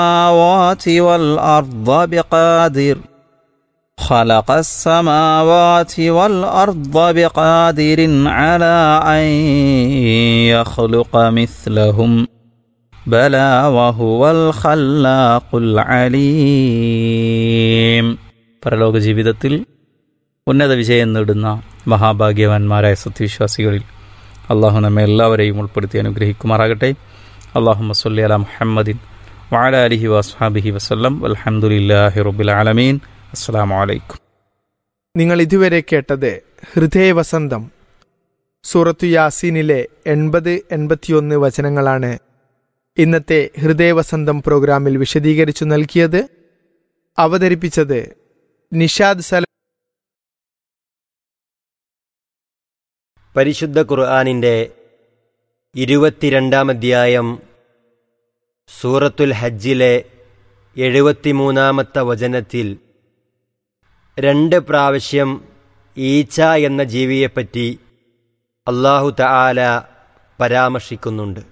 السماوات والأرض بقادر خلق السماوات والأرض بقادر على أن يخلق مثلهم بلى وهو الخلاق العليم പരലോക ജീവിതത്തിൽ ഉന്നത വിജയം നേടുന്ന മഹാഭാഗ്യവാന്മാരായ സത്യവിശ്വാസികളിൽ അള്ളാഹു നമ്മെ എല്ലാവരെയും ഉൾപ്പെടുത്തി അനുഗ്രഹിക്കുമാറാകട്ടെ അള്ളാഹു മസ്ലി അല മുഹമ്മദിൻ വാല അലിഹി വസ്ഹാബിഹി വസ്ലം അലഹമുല്ലാഹി റബുൽ ആലമീൻ അസ്സാം വലൈക്കും നിങ്ങൾ ഇതുവരെ കേട്ടത് ഹൃദയവസന്തം സൂറത്തു യാസീനിലെ എൺപത് എൺപത്തിയൊന്ന് വചനങ്ങളാണ് ഇന്നത്തെ ഹൃദയവസന്തം പ്രോഗ്രാമിൽ വിശദീകരിച്ചു നൽകിയത് അവതരിപ്പിച്ചത് നിഷാദ് സല പരിശുദ്ധ ഖുർആാനിൻ്റെ ഇരുപത്തിരണ്ടാം അധ്യായം സൂറത്തുൽ ഹജ്ജിലെ എഴുപത്തിമൂന്നാമത്തെ വചനത്തിൽ രണ്ട് പ്രാവശ്യം ഈച്ച എന്ന ജീവിയെപ്പറ്റി അള്ളാഹു തആല പരാമർശിക്കുന്നുണ്ട്